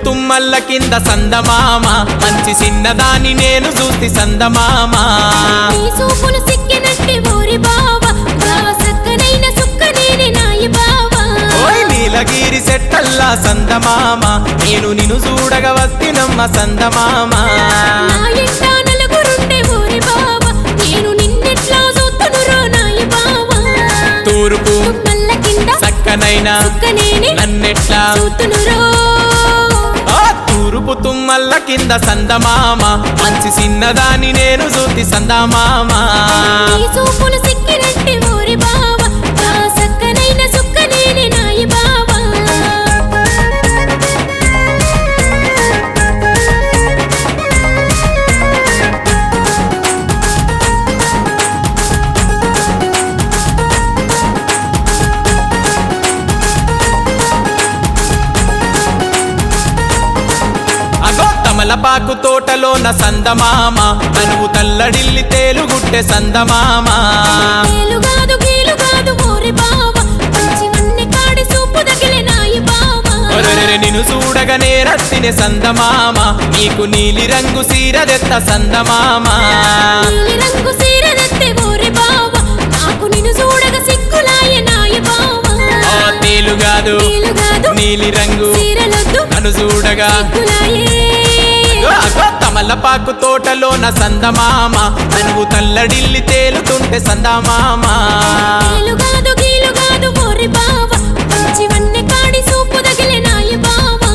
తుమ్మల్ల కింద సందమామ మంచి చిన్నదాని నేను చూసి సందమామ నీ సూపులు సిక్కినట్టి ఓరి బావా బావ సక్కనైన సుక్కనేని నాయి బావా ఓయ్ నీలగిరి సెట్టల్లా సందమామ నేను నిన్ను చూడగ వస్తినమ్మ సందమామ నా ఇంట నలుగురుండే ఓరి బావా నేను నిన్నెట్లా చూస్తునురో నాయి బావా తూర్పు మల్ల కింద చక్కనైన సుక్కనేని నన్నెట్లా చూతునురో ఆ తూర్పు తుమ్మల్ల కింద సందమామ మంచి చిన్నదాని నేను చూసి సందమామ నీ సూపులు సిక్కినట్టి ఓరి బావా బా సక్కనైన సుక్కనేని నాయి బావా అగో తమలపాకు తోటలోన సందమామ తనువు తల్లడిల్లి తేలుగుట్టె సందమామ ఏలుగాదు గీలుగాదు ఓరి బావా మంచి వన్నె కాడి సూపు తగిలే నాయి బావా ఒరెరెరె నిన్ను చూడగనే రత్తినె సందమామ నీకు నీలి రంగు సీరదెత్త సందమామ నీలి రంగు సీరనెత్తే ఓరి బావా నాకు నిన్ను చూడగ సిగ్గులాయ నాయ బావా ఆ తేలుగాదు నీలుగాదు నీలి రంగు సీరలొద్దు నన్ను చూడగా సిగ్గులాయే అగో తమలపాకు తోటలోన సందమామ తనువు తల్లడిల్లి తేలుతుంటే సందమామ ఏలుగాదు గీలుగాదు ఓరి బావా మంచి వన్నె కాడి సూపు తగిలే నాయ బావా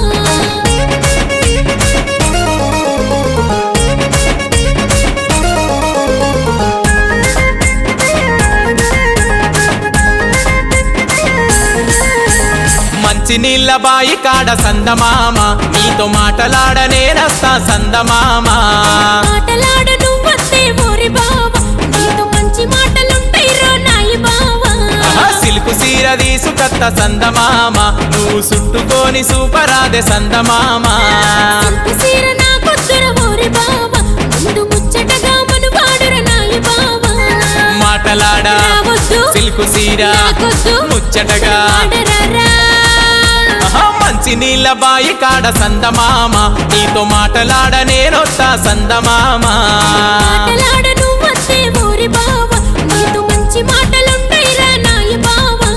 మంచి నీళ్ళ బాయి కాడ సందమామ నీతో మాటలాడనే రస్తా సందమామ మాటలాడ నువ్వొత్తే ఓరి బావా నీతో మంచి మాటలుంటాయి రో నాయ బావా ఆహా, సిల్కు సీర తీసుకత్త సందమామ నువ్వు చుట్టుకొని సూపరాదే సందమామ సిల్కు సీర నాకొద్దుర ఓరి బావా ముందు ముచ్చటగా మనువాడుర నాయ బావా మాటలాడ రావద్దు సిల్కు సీర నాకొద్దు ముచ్చటగా ఆడరారా ఆహా, మంచి నీళ్ళ బాయి కాడ సందమామ నీతో మాటలాడ నేనొత్తా సందమామ మాటలాడ నువ్వొత్తే ఓరి బావా నీతో మంచి మాటలుంటాయి రా నాయ బావా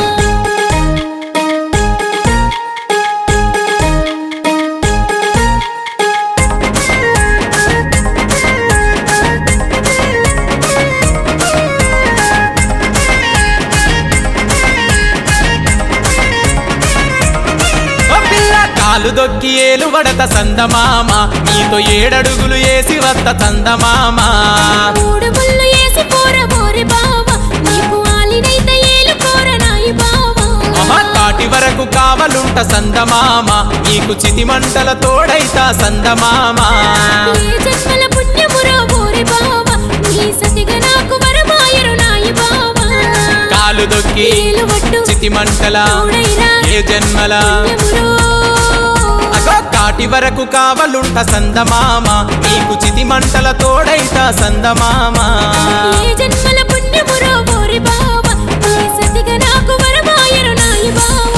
ఓ పిల్ల కాలు దొక్కి ఏలు వడత సందమామ నీతో ఏడడుగులు ఏసి వత్త సందమామ మూడు ముళ్ళు వేసి పోర ఓరి బావా నీకు ఆలినైతే ఏలు పోర నాయ బావా ఆహా, తాటి వరకు కావలుంట సందమామ నీకు చితి మంటల తోడైతా సందమామ ఏ జన్మల పుణ్యమురా ఓరి బావా నీ సతిగా నాకు వరమాయరు నాయ బావా కాలు దొక్కి ఏలు వట్టు చితి మంటల తోడైరా ఏ జన్మల పుణ్యమురో అగో కాటి వరకు కావలుంట సందమామ నీకు చితి మంటల తోడైతా సందమామ ఏ జన్మల పుణ్యమురో ఓరి బావా నీ సతిగా నాకు వరమాయరు నాయ బావా